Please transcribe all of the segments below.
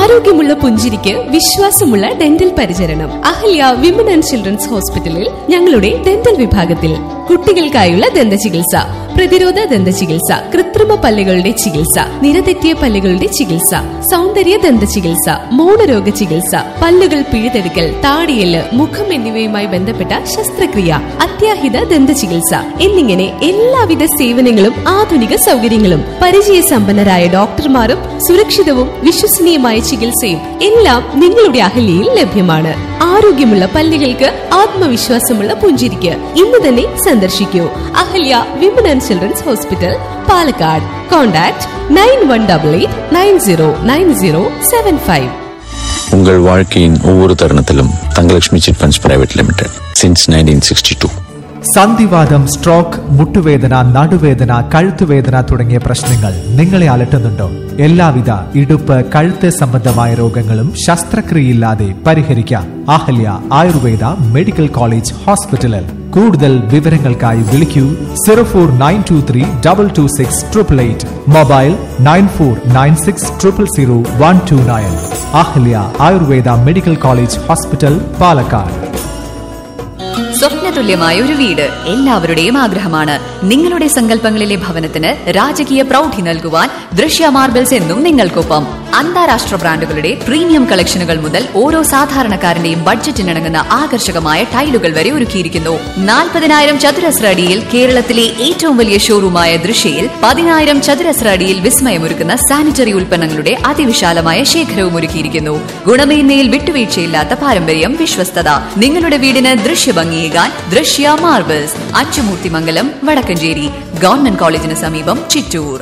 ആരോഗ്യമുള്ള പുഞ്ചിരിക്ക് വിശ്വാസമുള്ള ഡെന്റൽ പരിചരണം അഹല്യ വിമൻ ആൻഡ് ചിൽഡ്രൻസ് ഹോസ്പിറ്റലിൽ ഞങ്ങളുടെ ഡെന്റൽ വിഭാഗത്തിൽ കുട്ടികൾക്കായുള്ള ദന്ത ചികിത്സ പ്രതിരോധ ദന്ത ചികിത്സ കൃത്രിമ പല്ലുകളുടെ ചികിത്സ നിരതെറ്റിയ പല്ലുകളുടെ ചികിത്സ സൗന്ദര്യ ദന്ത ചികിത്സ മൗനരോഗ ചികിത്സ പല്ലുകൾ പിഴുതെടുക്കൽ താടിയല് മുഖം എന്നിവയുമായി ബന്ധപ്പെട്ട ശസ്ത്രക്രിയ അത്യാഹിത ദന്ത ചികിത്സ എന്നിങ്ങനെ എല്ലാവിധ സേവനങ്ങളും ആധുനിക സൗകര്യങ്ങളും പരിചയസമ്പന്നരായ ഡോക്ടർമാരും സുരക്ഷിതവും വിശ്വസനീയമായ ചികിത്സയും എല്ലാം നിങ്ങളുടെ അഹല്യയിൽ ലഭ്യമാണ് ആരോഗ്യമുള്ള പല്ലുകൾക്ക് ആത്മവിശ്വാസമുള്ള പുഞ്ചിരിക്ക് ഇന്ന് തന്നെ സന്ദർശിക്കൂ Ahalya women and children's hospital Palakkad contact nine one double eight nine zero nine zero seven five உங்கள் வாழ்க்கையின் ஒவ்வொரு தருணத்திலும் Thangalakshmi chit funds private limited since nineteen sixty two സന്ധിവാദം സ്ട്രോക്ക് മുട്ടുവേദന നടുവേദന കഴുത്തുവേദന തുടങ്ങിയ പ്രശ്നങ്ങൾ നിങ്ങളെ അലട്ടുന്നുണ്ടോ എല്ലാവിധ ഇടുപ്പ് കഴുത്ത് സംബന്ധമായ രോഗങ്ങളും ശസ്ത്രക്രിയയില്ലാതെ പരിഹരിക്കാം അഹല്യ ആയുർവേദ മെഡിക്കൽ കോളേജ് ഹോസ്പിറ്റലിൽ കൂടുതൽ വിവരങ്ങൾക്കായി വിളിക്കൂ zero four nine two three double two six triple eight mobile nine four nine six triple zero one two nine Ahalya Ayurveda medical college hospital Palakkad സ്വപ്നതുല്യമായ ഒരു വീട് എല്ലാവരുടെയും ആഗ്രഹമാണ് നിങ്ങളുടെ സങ്കല്പങ്ങളിലെ ഭവനത്തിന് രാജകീയ പ്രൗഢി നൽകുവാൻ ദൃശ്യ മാർബിൾസ് എന്നും നിങ്ങൾക്കൊപ്പം അന്താരാഷ്ട്ര ബ്രാൻഡുകളുടെ പ്രീമിയം കളക്ഷനുകൾ മുതൽ ഓരോ സാധാരണക്കാരന്റെയും ബഡ്ജറ്റിനിണങ്ങുന്ന ആകർഷകമായ ടൈലുകൾ വരെ ഒരുക്കിയിരിക്കുന്നു നാൽപ്പതിനായിരം ചതുരശ്ര അടിയിൽ കേരളത്തിലെ ഏറ്റവും വലിയ ഷോറൂമായ ദൃശ്യയിൽ പതിനായിരം ചതുരശ്ര അടിയിൽ വിസ്മയമൊരുക്കുന്ന സാനിറ്ററി ഉൽപ്പന്നങ്ങളുടെ അതിവിശാലമായ ശേഖരവും ഒരുക്കിയിരിക്കുന്നു ഗുണമേന്മയിൽ വിട്ടുവീഴ്ചയില്ലാത്ത പാരമ്പര്യം വിശ്വസ്തത നിങ്ങളുടെ വീടിന് ദൃശ്യഭംഗിയേകാൻ ദൃശ്യ മാർബിൾസ് അച്ചുമൂർത്തിമംഗലം വടക്കഞ്ചേരി ഗവൺമെന്റ് കോളേജിന് സമീപം ചിറ്റൂർ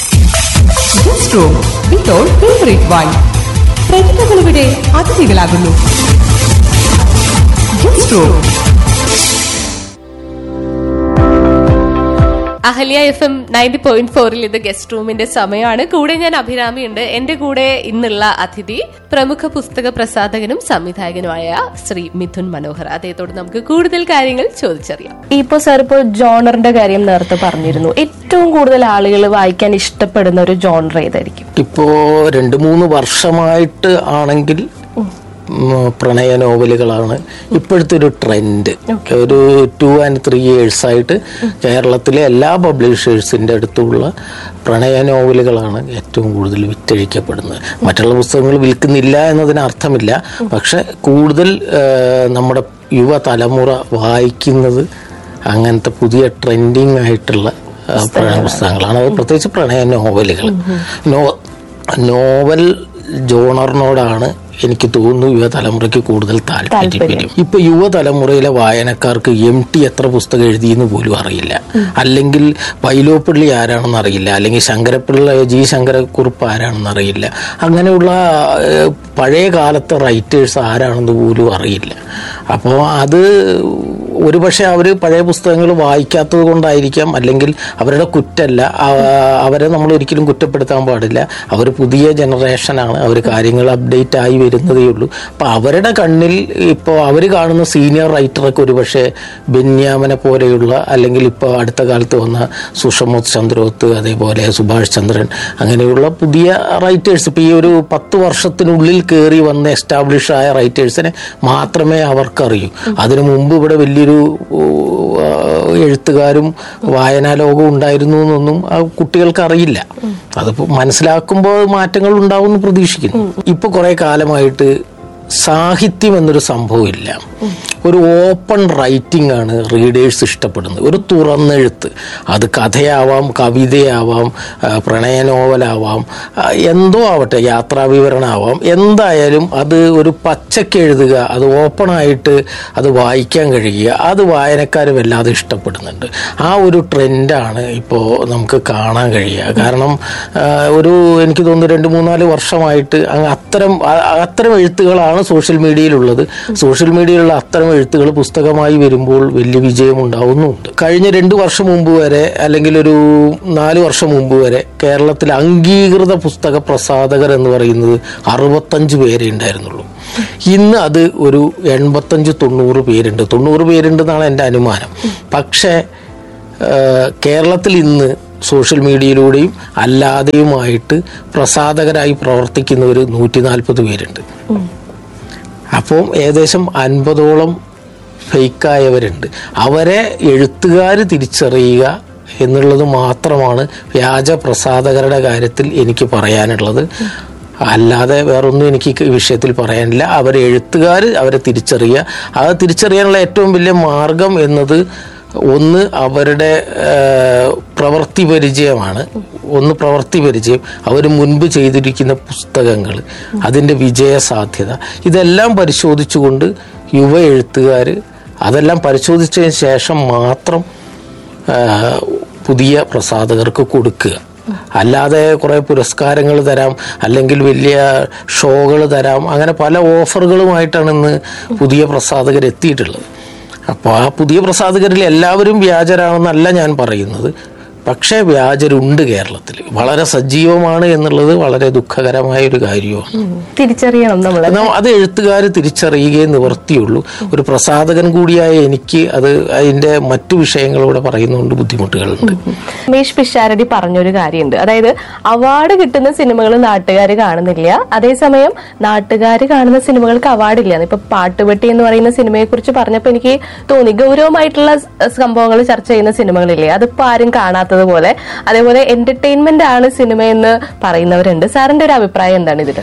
ഫേവറേറ്റ് വൈൻ പ്രതിഭകളിവിടെ അതിഥികളാകുന്നു Ahalya F M ninety point ഫോറിൽ ഇത് ഗസ്റ്റ് റൂമിന്റെ സമയമാണ് കൂടെ ഞാൻ അഭിരാമിയുണ്ട് എന്റെ കൂടെ ഇന്നുള്ള അതിഥി പ്രമുഖ പുസ്തക പ്രസാധകനും സംവിധായകനുമായ ശ്രീ മിഥുൻ മനോഹർ അദ്ദേഹത്തോട് നമുക്ക് കൂടുതൽ കാര്യങ്ങൾ ചോദിച്ചറിയാം ഇപ്പൊ സാർ ഇപ്പോൾ ജോണറിന്റെ കാര്യം നേരത്തെ പറഞ്ഞിരുന്നു ഏറ്റവും കൂടുതൽ ആളുകൾ വായിക്കാൻ ഇഷ്ടപ്പെടുന്ന ഒരു ജോണർ ഏതായിരിക്കും ഇപ്പോ രണ്ട് മൂന്ന് വർഷമായിട്ട് ആണെങ്കിൽ ഉം, പ്രണയ നോവലുകളാണ് ഇപ്പോഴത്തെ ഒരു ട്രെൻഡ് ഒരു ടു ആൻഡ് ത്രീ ഇയേഴ്സ് ആയിട്ട് കേരളത്തിലെ എല്ലാ പബ്ലിഷേഴ്സിന്റെ അടുത്തുള്ള പ്രണയ നോവലുകളാണ് ഏറ്റവും കൂടുതൽ വിറ്റഴിക്കപ്പെടുന്നത് മറ്റുള്ള പുസ്തകങ്ങൾ വിൽക്കുന്നില്ല എന്നതിന് അർത്ഥമില്ല പക്ഷെ കൂടുതൽ ആ, നമ്മുടെ യുവതലമുറ വായിക്കുന്നത് അങ്ങനത്തെ പുതിയ ട്രെൻഡിങ് ആയിട്ടുള്ള ആ, പ്രണയ പുസ്തകങ്ങളാണ് അത് പ്രത്യേകിച്ച് പ്രണയ നോവലുകൾ നോ നോവൽ ജോണറിനോടാണ് എനിക്ക് തോന്നുന്നു യുവതലമുറയ്ക്ക് കൂടുതൽ താല്പര്യം ഇപ്പൊ യുവതലമുറയിലെ വായനക്കാർക്ക് എം ടി എത്ര പുസ്തകം എഴുതിയെന്ന് പോലും അറിയില്ല അല്ലെങ്കിൽ വൈലോപ്പള്ളി ആരാണെന്ന് അറിയില്ല അല്ലെങ്കിൽ ശങ്കരപ്പിള്ള ജി ശങ്കരക്കുറുപ്പ് ആരാണെന്ന് അറിയില്ല അങ്ങനെയുള്ള ഏഹ്, പഴയ കാലത്തെ റൈറ്റേഴ്സ് ആരാണെന്ന് പോലും അറിയില്ല അപ്പോൾ അത് ഒരുപക്ഷെ അവർ പഴയ പുസ്തകങ്ങൾ വായിക്കാത്തത് കൊണ്ടായിരിക്കാം അല്ലെങ്കിൽ അവരുടെ കുറ്റല്ല ആ- അവരെ നമ്മൾ ഒരിക്കലും കുറ്റപ്പെടുത്താൻ പാടില്ല അവർ പുതിയ ജനറേഷനാണ് അവർ കാര്യങ്ങൾ അപ്ഡേറ്റ് ആയി വരുന്നതേ ഉള്ളൂ അപ്പോൾ അവരുടെ കണ്ണിൽ ഇപ്പോൾ അവർ കാണുന്ന സീനിയർ റൈറ്ററൊക്കെ ഒരുപക്ഷെ ബെന്യാമനെ പോലെയുള്ള അല്ലെങ്കിൽ ഇപ്പോൾ അടുത്ത കാലത്ത് വന്ന സുഷമോത് ചന്ദ്രോത്ത് അതേപോലെ സുഭാഷ് ചന്ദ്രൻ അങ്ങനെയുള്ള പുതിയ റൈറ്റേഴ്സ് ഇപ്പോൾ ഈ ഒരു പത്ത് വർഷത്തിനുള്ളിൽ കയറി വന്ന എസ്റ്റാബ്ലിഷ് ആയ റൈറ്റേഴ്സിനെ മാത്രമേ അവർക്കറിയൂ അതിനു മുമ്പ് ഇവിടെ വലിയൊരു ആ, എഴുത്തുകാരും വായനാ ലോകവും ഉണ്ടായിരുന്നു എന്നൊന്നും ആ കുട്ടികൾക്ക് അറിയില്ല അതിപ്പോ മനസ്സിലാക്കുമ്പോൾ മാറ്റങ്ങൾ ഉണ്ടാവുമെന്ന് പ്രതീക്ഷിക്കുന്നു ഇപ്പൊ കുറെ കാലമായിട്ട് സാഹിത്യം എന്നൊരു സംഭവമില്ല ഒരു ഓപ്പൺ റൈറ്റിംഗ് ആണ് റീഡേഴ്സ് ഇഷ്ടപ്പെടുന്നത് ഒരു തുറന്നെഴുത്ത് അത് കഥയാവാം കവിതയാവാം ആ, പ്രണയ നോവലാവാം ആ, എന്തോ ആവട്ടെ യാത്രാ വിവരണമാവാം എന്തായാലും അത് ഒരു പച്ചക്ക് എഴുതുക അത് ഓപ്പണായിട്ട് അത് വായിക്കാൻ കഴിയുക അത് വായനക്കാർ വല്ലാതെ ഇഷ്ടപ്പെടുന്നുണ്ട് ആ ഒരു ട്രെൻഡാണ് ഇപ്പോൾ നമുക്ക് കാണാൻ കഴിയുക കാരണം ആ, ഒരു എനിക്ക് തോന്നുന്നു രണ്ട് മൂന്നാല് വർഷമായിട്ട് അങ്ങ് അത്തരം ആ- അത്തരം എഴുത്തുകളാണ് സോഷ്യൽ മീഡിയയിലുള്ളത് സോഷ്യൽ മീഡിയയിലുള്ള അത്തരം എഴുത്തുകൾ പുസ്തകമായി വരുമ്പോൾ വലിയ വിജയം ഉണ്ടാവുന്നുണ്ട് കഴിഞ്ഞ രണ്ട് വർഷം മുമ്പ് വരെ അല്ലെങ്കിൽ ഒരു നാല് വർഷം മുമ്പ് വരെ കേരളത്തിൽ അംഗീകൃത പുസ്തക പ്രസാധകർ എന്ന് പറയുന്നത് അറുപത്തഞ്ച് പേരേ ഉണ്ടായിരുന്നുള്ളൂ ഇന്ന് അത് ഒരു എൺപത്തഞ്ച് തൊണ്ണൂറ് പേരുണ്ട് തൊണ്ണൂറ് പേരുണ്ടെന്നാണ് എൻ്റെ അനുമാനം പക്ഷേ ഏഹ് കേരളത്തിൽ ഇന്ന് സോഷ്യൽ മീഡിയയിലൂടെയും അല്ലാതെയുമായിട്ട് പ്രസാധകരായി പ്രവർത്തിക്കുന്ന ഒരു നൂറ്റി നാൽപ്പത് പേരുണ്ട് അപ്പോൾ ഏകദേശം അൻപതോളം ഫേക്കായവരുണ്ട് അവരെ എഴുത്തുകാർ തിരിച്ചറിയുക എന്നുള്ളത് മാത്രമാണ് വ്യാജ പ്രസാധകരുടെ കാര്യത്തിൽ എനിക്ക് പറയാനുള്ളത് അല്ലാതെ വേറൊന്നും എനിക്ക് ഈ വിഷയത്തിൽ പറയാനില്ല അവരെ എഴുത്തുകാർ അവരെ തിരിച്ചറിയുക അത് തിരിച്ചറിയാനുള്ള ഏറ്റവും വലിയ മാർഗം എന്നത് ഒന്ന് അവരുടെ ആ, പ്രവൃത്തി പരിചയമാണ് ഒന്ന് പ്രവൃത്തി പരിചയം അവർ മുൻപ് ചെയ്തിരിക്കുന്ന പുസ്തകങ്ങൾ അതിൻ്റെ വിജയ സാധ്യത ഇതെല്ലാം പരിശോധിച്ചുകൊണ്ട് യുവ എഴുത്തുകാർ അതെല്ലാം പരിശോധിച്ചതിന് ശേഷം മാത്രം ആ, പുതിയ പ്രസാധകർക്ക് കൊടുക്കുക അല്ലാതെ കുറേ പുരസ്കാരങ്ങൾ തരാം അല്ലെങ്കിൽ വലിയ ഷോകൾ തരാം അങ്ങനെ പല ഓഫറുകളുമായിട്ടാണ് ഇന്ന് പുതിയ പ്രസാധകർ എത്തിയിട്ടുള്ളത് അപ്പോൾ ആ പുതിയ പ്രസാധകരിൽ എല്ലാവരും വ്യാജരാണെന്നല്ല ഞാൻ പറയുന്നത് പക്ഷേ വ്യാജരുണ്ട് കേരളത്തിൽ വളരെ സജീവമാണ് എന്നുള്ളത് വളരെ ദുഃഖകരമായ ഒരു കാര്യമാണ് തിരിച്ചറിയണം നമ്മള് എന്നാൽ അത് എഴുത്തുകാർ തിരിച്ചറിയുകയേ നിവർത്തിയുള്ളൂ ഒരു പ്രസാധകൻ കൂടിയായ എനിക്ക് അത് അതിന്റെ മറ്റു വിഷയങ്ങളൂടെ പറയുന്നതുകൊണ്ട് ബുദ്ധിമുട്ടുകളുണ്ട് രമേഷ് പിഷാരടി പറഞ്ഞൊരു കാര്യമുണ്ട് അതായത് അവാർഡ് കിട്ടുന്ന സിനിമകൾ നാട്ടുകാർ കാണുന്നില്ല അതേസമയം നാട്ടുകാർ കാണുന്ന സിനിമകൾക്ക് അവാർഡില്ല ഇപ്പൊ പാട്ടുപെട്ടി എന്ന് പറയുന്ന സിനിമയെ കുറിച്ച് പറഞ്ഞപ്പോൾ എനിക്ക് തോന്നി ഗൗരവമായിട്ടുള്ള സ് സംഭവങ്ങൾ ചർച്ച ചെയ്യുന്ന സിനിമകളില്ലേ അതിപ്പോ ആരും കാണാത്തത് പോലെ അതേപോലെ എന്റർടൈൻമെന്റ് ആണ് സിനിമയെന്ന് പറയുന്നവരുണ്ട് സാറിന്റെ ഒരു അഭിപ്രായം എന്താണ് ഇതില്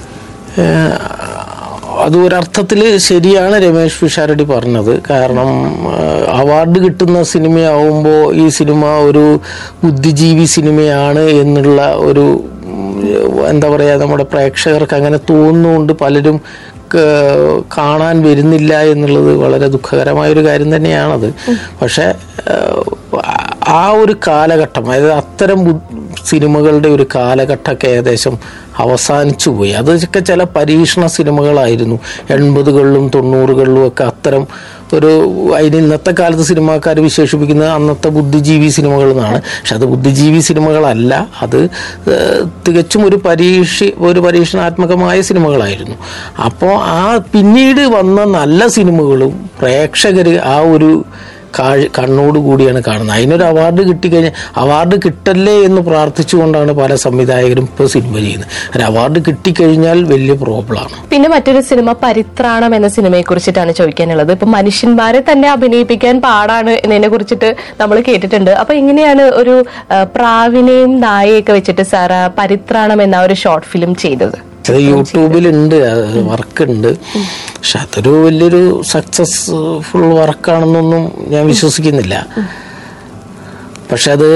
ഏഹ് അത് ഒരർത്ഥത്തിൽ ശരിയാണ് രമേശ് പിഷാരടി പറഞ്ഞത് കാരണം ഏഹ് അവാർഡ് കിട്ടുന്ന സിനിമയാവുമ്പോൾ ഈ സിനിമ ഒരു ബുദ്ധിജീവി സിനിമയാണ് എന്നുള്ള ഒരു ഉം, എന്താ പറയുക നമ്മുടെ പ്രേക്ഷകർക്ക് അങ്ങനെ തോന്നുന്നുകൊണ്ട് പലരും ക- കാണാൻ വരുന്നില്ല എന്നുള്ളത് വളരെ ദുഃഖകരമായ ഒരു കാര്യം തന്നെയാണത് പക്ഷെ ഏഹ്, ആ ഒരു കാലഘട്ടം അതായത് അത്തരം ബു- സിനിമകളുടെ ഒരു കാലഘട്ടമൊക്കെ ഏകദേശം അവസാനിച്ചു പോയി അതൊക്കെ ചില പരീക്ഷണ സിനിമകളായിരുന്നു എൺപതുകളിലും തൊണ്ണൂറുകളിലും ഒക്കെ അത്തരം ഒരു അതിന് ഇന്നത്തെ കാലത്ത് സിനിമാക്കാർ വിശേഷിപ്പിക്കുന്നത് അന്നത്തെ ബുദ്ധിജീവി സിനിമകൾ എന്നാണ് പക്ഷെ അത് ബുദ്ധിജീവി സിനിമകളല്ല അത് ഏഹ്, തികച്ചും ഒരു പരീക്ഷ ഒരു പരീക്ഷണാത്മകമായ സിനിമകളായിരുന്നു അപ്പോൾ ആ പിന്നീട് വന്ന നല്ല സിനിമകളും പ്രേക്ഷകർ ആ ഒരു കാഴ് കണ്ണോട് കൂടിയാണ് കാണുന്നത് അതിനൊരു അവാർഡ് കിട്ടിക്കഴിഞ്ഞാൽ അവാർഡ് കിട്ടല്ലേ എന്ന് പ്രാർത്ഥിച്ചുകൊണ്ടാണ് പല സംവിധായകരും ഇപ്പോൾ സിനിമ ചെയ്യുന്നത് ഒരു അവാർഡ് കിട്ടിക്കഴിഞ്ഞാൽ വലിയ പ്രോബ്ലമാണ് പിന്നെ മറ്റൊരു സിനിമ പരിത്രാണം എന്ന സിനിമയെ കുറിച്ചിട്ടാണ് ചോദിക്കാനുള്ളത് ഇപ്പൊ മനുഷ്യന്മാരെ തന്നെ അഭിനയിപ്പിക്കാൻ പാടാണ് എന്നതിനെ കുറിച്ചിട്ട് നമ്മൾ കേട്ടിട്ടുണ്ട് അപ്പൊ എങ്ങനെയാണ് ഒരു ആ, പ്രാവിനെയും നായയൊക്കെ വെച്ചിട്ട് സാർ ആ പരിത്രാണം എന്ന ഒരു ഷോർട്ട് ഫിലിം ചെയ്തത് അത് യൂട്യൂബിലുണ്ട് വർക്ക് ഉണ്ട് പക്ഷെ അതൊരു വലിയൊരു സക്സസ്ഫുൾ വർക്കാണെന്നൊന്നും ഞാൻ വിശ്വസിക്കുന്നില്ല പക്ഷെ അത്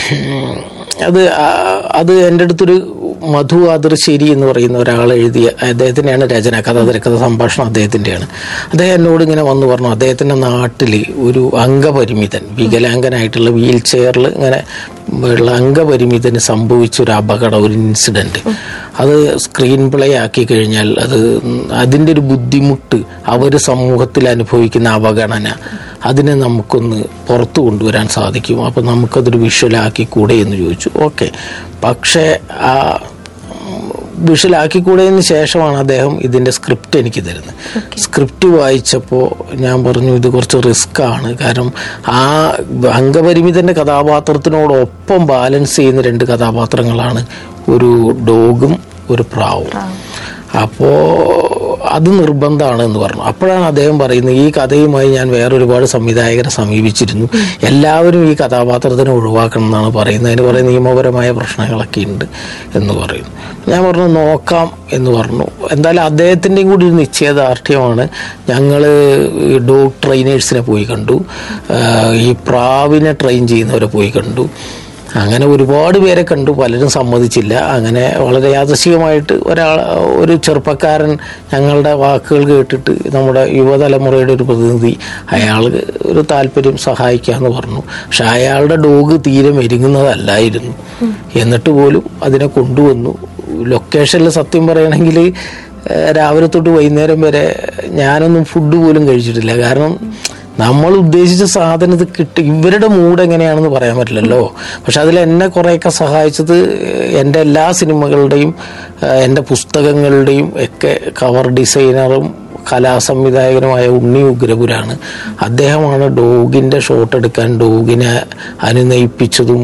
അത് ആ- അത് എൻ്റെ അടുത്തൊരു മധു ആദർശേരി എന്ന് പറയുന്ന ഒരാൾ എഴുതിയ അദ്ദേഹത്തിൻ്റെയാണ് രചന കഥ തിരക്കഥ സംഭാഷണം അദ്ദേഹത്തിൻ്റെയാണ് അദ്ദേഹം എന്നോട് ഇങ്ങനെ വന്നു പറഞ്ഞു അദ്ദേഹത്തിൻ്റെ നാട്ടിൽ ഒരു അംഗപരിമിതൻ വികലാംഗനായിട്ടുള്ള വീൽ ചെയറിൽ ഇങ്ങനെ ഉള്ള അംഗപരിമിതന് സംഭവിച്ച ഒരു അപകടം ഒരു ഇൻസിഡൻറ്റ് അത് സ്ക്രീൻ പ്ലേ ആക്കി കഴിഞ്ഞാൽ അത് അതിൻ്റെ ഒരു ബുദ്ധിമുട്ട് അവർ സമൂഹത്തിൽ അനുഭവിക്കുന്ന അവഗണന അതിനെ നമുക്കൊന്ന് പുറത്തു കൊണ്ടുവരാൻ സാധിക്കും അപ്പം നമുക്കതൊരു വിഷ്വലാക്കി കൂടെ എന്ന് ചോദിച്ചു ഓക്കെ പക്ഷേ ആ വിഷ്വലാക്കിക്കൂടെയതിന് ശേഷമാണ് അദ്ദേഹം ഇതിൻ്റെ സ്ക്രിപ്റ്റ് എനിക്ക് തരുന്നത് സ്ക്രിപ്റ്റ് വായിച്ചപ്പോൾ ഞാൻ പറഞ്ഞു ഇത് കുറച്ച് റിസ്ക് ആണ് കാരണം ആ അംഗപരിമിതൻ്റെ കഥാപാത്രത്തിനോടൊപ്പം ബാലൻസ് ചെയ്യുന്ന രണ്ട് കഥാപാത്രങ്ങളാണ് ഒരു ഡോഗും ഒരു പ്രാവും അപ്പോൾ അത് നിർബന്ധമാണ് എന്ന് പറഞ്ഞു അപ്പോഴാണ് അദ്ദേഹം പറയുന്നത് ഈ കഥയുമായി ഞാൻ വേറെ ഒരുപാട് സംവിധായകരെ സമീപിച്ചിരുന്നു എല്ലാവരും ഈ കഥാപാത്രത്തിനെ ഒഴിവാക്കണം എന്നാണ് പറയുന്നത് അതിന് കുറേ നിയമപരമായ പ്രശ്നങ്ങളൊക്കെ ഉണ്ട് എന്ന് പറയുന്നു ഞാൻ പറഞ്ഞു നോക്കാം എന്ന് പറഞ്ഞു എന്തായാലും അദ്ദേഹത്തിൻ്റെയും കൂടി ഒരു നിശ്ചയദാർഢ്യമാണ് ഞങ്ങൾ ഡോഗ് ട്രെയിനേഴ്സിനെ പോയി കണ്ടു ആഹ് ഈ പ്രാവിനെ ട്രെയിൻ ചെയ്യുന്നവരെ പോയി കണ്ടു അങ്ങനെ ഒരുപാട് പേരെ കണ്ടു പലരും സമ്മതിച്ചില്ല അങ്ങനെ വളരെ യാദൃശികമായിട്ട് ഒരാൾ ഒരു ചെറുപ്പക്കാരൻ ഞങ്ങളുടെ വാക്കുകൾ കേട്ടിട്ട് നമ്മുടെ യുവതലമുറയുടെ ഒരു പ്രതിനിധി അയാൾ ഒരു താല്പര്യം സഹായിക്കാമെന്ന് പറഞ്ഞു പക്ഷെ അയാളുടെ ഡോഗ് തീരെ മെരുങ്ങുന്നതല്ലായിരുന്നു എന്നിട്ട് പോലും അതിനെ കൊണ്ടുവന്നു ലൊക്കേഷനിൽ സത്യം പറയണമെങ്കിൽ ഏഹ്, രാവിലെ തൊട്ട് വൈകുന്നേരം വരെ ഞാനൊന്നും ഫുഡ് പോലും കഴിച്ചിട്ടില്ല കാരണം നമ്മൾ ഉദ്ദേശിച്ച സാധനം ഇത് കിട്ടി ഇവരുടെ മൂഡ് എങ്ങനെയാണെന്ന് പറയാൻ പറ്റില്ലല്ലോ പക്ഷെ അതിൽ എന്നെ കുറേയൊക്കെ സഹായിച്ചത് എൻ്റെ എല്ലാ സിനിമകളുടെയും ഏഹ്, എൻ്റെ പുസ്തകങ്ങളുടെയും ഒക്കെ കവർ ഡിസൈനറും കലാസംവിധായകനുമായ ഉണ്ണി ഉഗ്രപുരാണ് അദ്ദേഹമാണ് ഡോഗിന്റെ ഷോട്ട് എടുക്കാൻ ഡോഗിനെ അനുനയിപ്പിച്ചതും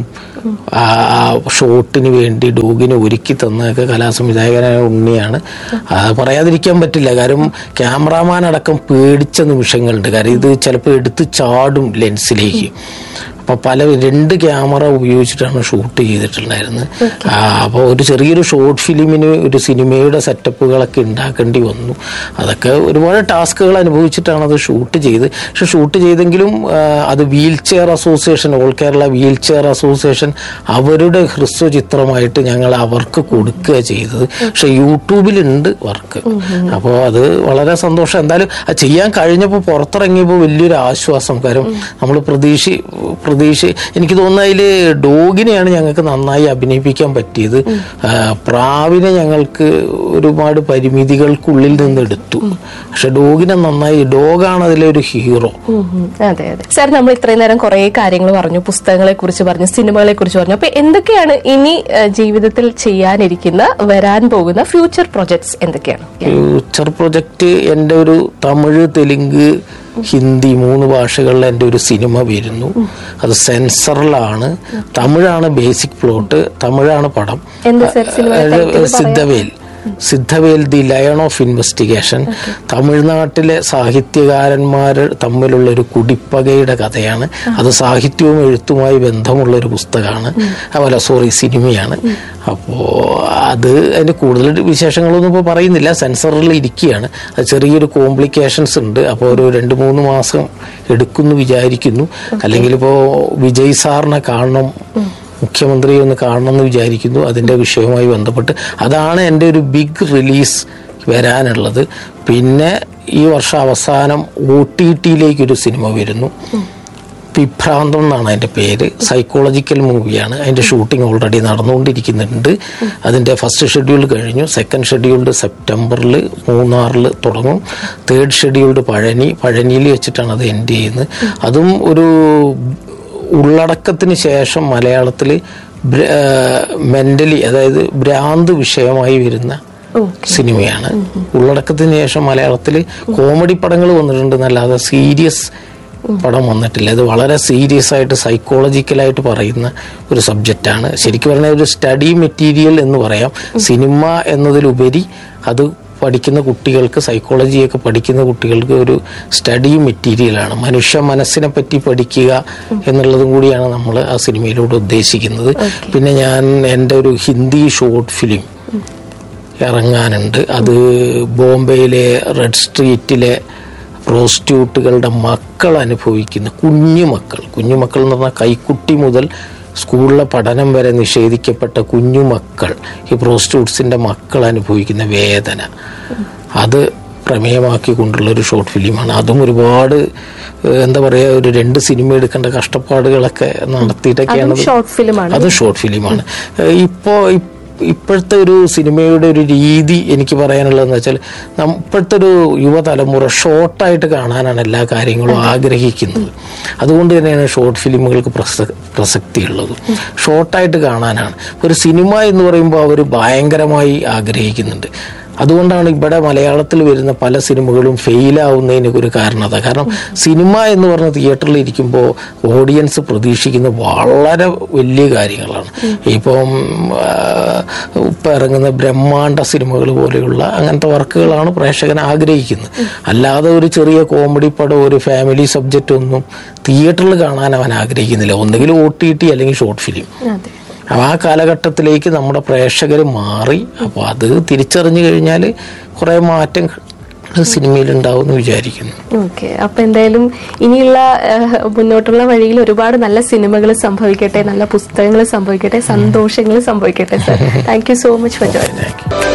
ആ ആ ഷോട്ടിന് വേണ്ടി ഡോഗിനെ ഒരുക്കി തന്നതൊക്കെ കലാസംവിധായകനായ ഉണ്ണിയാണ് അത് പറയാതിരിക്കാൻ പറ്റില്ല കാരണം ക്യാമറാമാൻ അടക്കം പേടിച്ച നിമിഷങ്ങളുണ്ട് കാരണം ഇത് ചിലപ്പോൾ എടുത്ത് ചാടും ലെൻസിലേക്ക് അപ്പൊ പല രണ്ട് ക്യാമറ ഉപയോഗിച്ചിട്ടാണ് ഷൂട്ട് ചെയ്തിട്ടുണ്ടായിരുന്നത് അപ്പോൾ ഒരു ചെറിയൊരു ഷോർട്ട് ഫിലിമിന് ഒരു സിനിമയുടെ സെറ്റപ്പുകളൊക്കെ ഉണ്ടാക്കേണ്ടി വന്നു അതൊക്കെ ഒരുപാട് ടാസ്കുകൾ അനുഭവിച്ചിട്ടാണ് അത് ഷൂട്ട് ചെയ്ത് പക്ഷെ ഷൂട്ട് ചെയ്തെങ്കിലും ആ, അത് wheelchair association all Kerala wheelchair association അവരുടെ ഹ്രസ്വ ചിത്രമായിട്ട് ഞങ്ങൾ അവർക്ക് കൊടുക്കുക ചെയ്തത് പക്ഷെ യൂട്യൂബിലുണ്ട് വർക്ക് അപ്പോൾ അത് വളരെ സന്തോഷം എന്തായാലും അത് ചെയ്യാൻ കഴിഞ്ഞപ്പോൾ പുറത്തിറങ്ങിയപ്പോൾ വലിയൊരു ആശ്വാസം കാരണം നമ്മൾ പ്രതീക്ഷ പ്രതീക്ഷ എനിക്ക് തോന്നുന്നു അതിൽ ഡോഗിനെയാണ് ഞങ്ങൾക്ക് നന്നായി അഭിനയിപ്പിക്കാൻ പറ്റിയത് ആ, പ്രാവിനെ ഞങ്ങൾക്ക് ഒരുപാട് പരിമിതികൾക്കുള്ളിൽ നിന്ന് എടുത്തു പക്ഷെ ഡോഗിനെ നന്നായി ഡോഗാണ് അതിലെ ഒരു ഹീറോ ഉം ഉം. അതെ അതെ സാർ നമ്മൾ ഇത്രയും നേരം കുറെ കാര്യങ്ങൾ പറഞ്ഞു പുസ്തകങ്ങളെ കുറിച്ച് പറഞ്ഞു സിനിമകളെ കുറിച്ച് പറഞ്ഞു അപ്പൊ എന്തൊക്കെയാണ് ഇനി ഏഹ്, ജീവിതത്തിൽ ചെയ്യാനിരിക്കുന്ന വരാൻ പോകുന്ന ഫ്യൂച്ചർ പ്രൊജക്ട്സ് എന്തൊക്കെയാണ് ഫ്യൂച്ചർ പ്രൊജക്റ്റ് എൻ്റെ ഒരു തമിഴ് തെലുങ്ക് ഹിന്ദി മൂന്ന് ഭാഷകളിൽ എൻ്റെ ഒരു സിനിമ വരുന്നു അത് സെൻസറിലാണ് തമിഴാണ് ബേസിക് പ്ലോട്ട് തമിഴാണ് പടം എന്താ സർ സിനിമയുടെ അത് title പറയാമോ? Siddhavel Siddhavel the lion of investigation തമിഴ്നാട്ടിലെ സാഹിത്യകാരന്മാർ തമ്മിലുള്ള ഒരു കുടിപ്പകയുടെ കഥയാണ് അത് സാഹിത്യവും എഴുത്തുമായി ബന്ധമുള്ള ഒരു പുസ്തകമാണ് അതുപോലെ സോറി സിനിമയാണ് അപ്പോൾ അത് അതിന്റെ കൂടുതൽ വിശേഷങ്ങളൊന്നും ഇപ്പോൾ പറയുന്നില്ല സെൻസറിൽ ഇരിക്കുകയാണ് അത് ചെറിയൊരു കോംപ്ലിക്കേഷൻസ് ഉണ്ട് അപ്പോൾ ഒരു രണ്ട് മൂന്ന് മാസം എടുക്കുമെന്ന് വിചാരിക്കുന്നു അല്ലെങ്കിൽ ഇപ്പോൾ വിജയ് സാറിനെ കാണണം മുഖ്യമന്ത്രിയെ ഒന്ന് കാണണമെന്ന് വിചാരിക്കുന്നു അതിന്റെ വിഷയവുമായി ബന്ധപ്പെട്ട് അതാണ് എൻ്റെ ഒരു ബിഗ് റിലീസ് വരാനുള്ളത് പിന്നെ ഈ വർഷം അവസാനം ഒ ടി ടിയിലേക്ക് ഒരു സിനിമ വരുന്നു വിഭ്രാന്തം എന്നാണ് അതിന്റെ പേര് സൈക്കോളജിക്കൽ മൂവിയാണ് അതിന്റെ ഷൂട്ടിംഗ് ഓൾറെഡി നടന്നുകൊണ്ടിരിക്കുന്നുണ്ട് അതിന്റെ ഫസ്റ്റ് ഷെഡ്യൂൾ കഴിഞ്ഞു സെക്കൻഡ് ഷെഡ്യൂൾഡ് സെപ്റ്റംബറിൽ മൂന്നാറിൽ തുടങ്ങും തേർഡ് ഷെഡ്യൂൾഡ് പഴനി പഴനിയിൽ വെച്ചിട്ടാണ് അത് എൻഡ് ചെയ്യുന്നത് അതും ഒരു ഉള്ളടക്കത്തിന് ശേഷം മലയാളത്തിൽ മെന്റലി അതായത് ഭ്രാന്ത് വിഷയമായി വരുന്ന സിനിമയാണ് ഉള്ളടക്കത്തിന് ശേഷം മലയാളത്തിൽ കോമഡി പടങ്ങൾ വന്നിട്ടുണ്ട് എന്നല്ലാതെ സീരിയസ് പടം വന്നിട്ടില്ല ഇത് വളരെ സീരിയസ് ആയിട്ട് സൈക്കോളജിക്കലായിട്ട് പറയുന്ന ഒരു സബ്ജക്റ്റാണ് ശരിക്കും പറഞ്ഞാൽ ഒരു സ്റ്റഡി മെറ്റീരിയൽ എന്ന് പറയാം സിനിമ എന്നതിലുപരി അത് പഠിക്കുന്ന കുട്ടികൾക്ക് സൈക്കോളജിയൊക്കെ പഠിക്കുന്ന കുട്ടികൾക്ക് ഒരു സ്റ്റഡി മെറ്റീരിയലാണ് മനുഷ്യ മനസ്സിനെ പറ്റി പഠിക്കുക എന്നുള്ളതും കൂടിയാണ് നമ്മൾ ആ സിനിമയിലൂടെ ഉദ്ദേശിക്കുന്നത് പിന്നെ ഞാൻ എൻ്റെ ഒരു ഹിന്ദി ഷോർട്ട് ഫിലിം ഇറങ്ങാനുണ്ട് അത് ബോംബെയിലെ റെഡ് സ്ട്രീറ്റിലെ പ്രോസ്റ്റിറ്റ്യൂട്ടുകളുടെ മക്കൾ അനുഭവിക്കുന്ന കുഞ്ഞു മക്കൾ കുഞ്ഞു മക്കൾ എന്ന് പറഞ്ഞാൽ കൈക്കുട്ടി മുതൽ സ്കൂളിലെ പഠനം വരെ നിഷേധിക്കപ്പെട്ട കുഞ്ഞു മക്കൾ ഈ പ്രോസ്റ്റിറ്റ്യൂട്ട്സിന്റെ മക്കൾ അനുഭവിക്കുന്ന വേദന അത് പ്രമേയമാക്കിക്കൊണ്ടുള്ള ഒരു ഷോർട്ട് ഫിലിമാണ് അതും ഒരുപാട് ഏഹ്, എന്താ പറയുക ഒരു രണ്ട് സിനിമ എടുക്കേണ്ട കഷ്ടപ്പാടുകളൊക്കെ നടത്തിയിട്ടൊക്കെയാണ് അതും അത് ഷോർട്ട് ഫിലിമാണ് അത് ഷോർട്ട് ഫിലിമാണ് ഏഹ് ഇപ്പോ ഇ- ഇപ്പോഴത്തെ ഒരു സിനിമയുടെ ഒരു രീതി എനിക്ക് പറയാനുള്ളതെന്ന് വെച്ചാൽ നം- ഇപ്പോഴത്തെ ഒരു യുവതലമുറ ഷോർട്ടായിട്ട് കാണാനാണ് എല്ലാ കാര്യങ്ങളും ആഗ്രഹിക്കുന്നത് അതുകൊണ്ട് തന്നെയാണ് ഷോർട്ട് ഫിലിമുകൾക്ക് പ്രസ പ്രസക്തിയുള്ളത് ഷോർട്ടായിട്ട് കാണാനാണ് ഒരു സിനിമ എന്ന് പറയുമ്പോൾ അവർ ഭയങ്കരമായി ആഗ്രഹിക്കുന്നുണ്ട് അതുകൊണ്ടാണ് ഇവിടെ മലയാളത്തിൽ വരുന്ന പല സിനിമകളും ഫെയിലാവുന്നതിന് ഒരു കാരണം അതാ കാരണം സിനിമ എന്ന് പറഞ്ഞ തിയേറ്ററിൽ ഇരിക്കുമ്പോൾ ഓഡിയൻസ് പ്രതീക്ഷിക്കുന്ന വളരെ വലിയ കാര്യങ്ങളാണ് ഇപ്പം ആ, ഇപ്പം ഇറങ്ങുന്ന ബ്രഹ്മാണ്ഡ സിനിമകൾ പോലെയുള്ള അങ്ങനത്തെ വർക്കുകളാണ് പ്രേക്ഷകൻ ആഗ്രഹിക്കുന്നത് അല്ലാതെ ഒരു ചെറിയ കോമഡി പടം ഒരു ഫാമിലി സബ്ജക്റ്റ് ഒന്നും തിയേറ്ററിൽ കാണാൻ അവൻ ആഗ്രഹിക്കുന്നില്ല ഒന്നുകിൽ ഒ ടി ടി അല്ലെങ്കിൽ ഷോർട്ട് ഫിലിം അതെ അപ്പൊ ആ കാലഘട്ടത്തിലേക്ക് നമ്മുടെ പ്രേക്ഷകർ മാറി അപ്പോൾ അത് തിരിച്ചറിഞ്ഞു കഴിഞ്ഞാൽ കുറേ മാറ്റം സിനിമയിൽ ഉണ്ടാവും എന്ന് വിചാരിക്കുന്നു ഓക്കെ അപ്പൊ എന്തായാലും ഇനിയുള്ള ഏഹ്, മുന്നോട്ടുള്ള വഴിയിൽ ഒരുപാട് നല്ല സിനിമകൾ സംഭവിക്കട്ടെ നല്ല പുസ്തകങ്ങൾ സംഭവിക്കട്ടെ സന്തോഷങ്ങൾ സംഭവിക്കട്ടെ sir thank you so much for join thank U